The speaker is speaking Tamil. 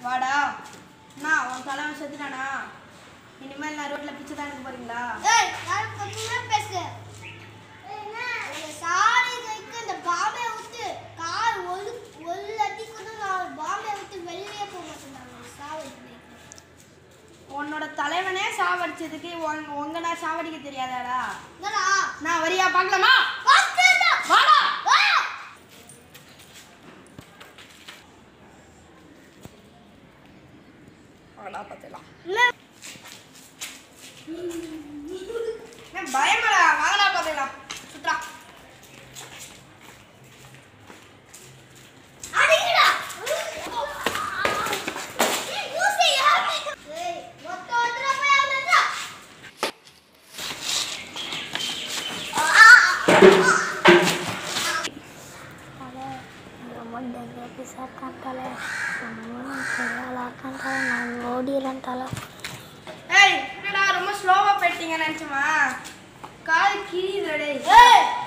வாடா நான் உன் தலைவன் செத்துட்டானா இனிமேல் நான் ரோட்ல பிச்சை தான் எடுக்க போறீங்களா ஏய் யாரும் கொஞ்சமே பேசு இந்த சாரி கைக்கு இந்த பாம்பை விட்டு கால் ஒரு ஒரு அடி கூட நான் பாம்பை விட்டு வெளியே போக மாட்டேன் சாவி உன்னோட தலைவனே சாவடிச்சதுக்கு உங்க உங்க நான் சாவடிக்க தெரியாதாடா என்னடா நான் வரியா பார்க்கலாமா வாஸ்தேடா வாடா வா வாடா பார்த்துக்கலாம் இல்ல என்ன பயமாடா வாங்கடா பார்த்துக்கலாம் சுத்ரா அடிங்கடா ஏய் யூசி யாரு ஏய் மொத்த ஒன்றரை போய் அவனடா tale nomor daga pisahkan tale semua kelalakan tale nangodiran tale ஏய் என்னடா ரொம்ப ஸ்லோவா போயிட்டீங்க நினைச்சுமா கால் கிழியுதுடா டேய் ஏய்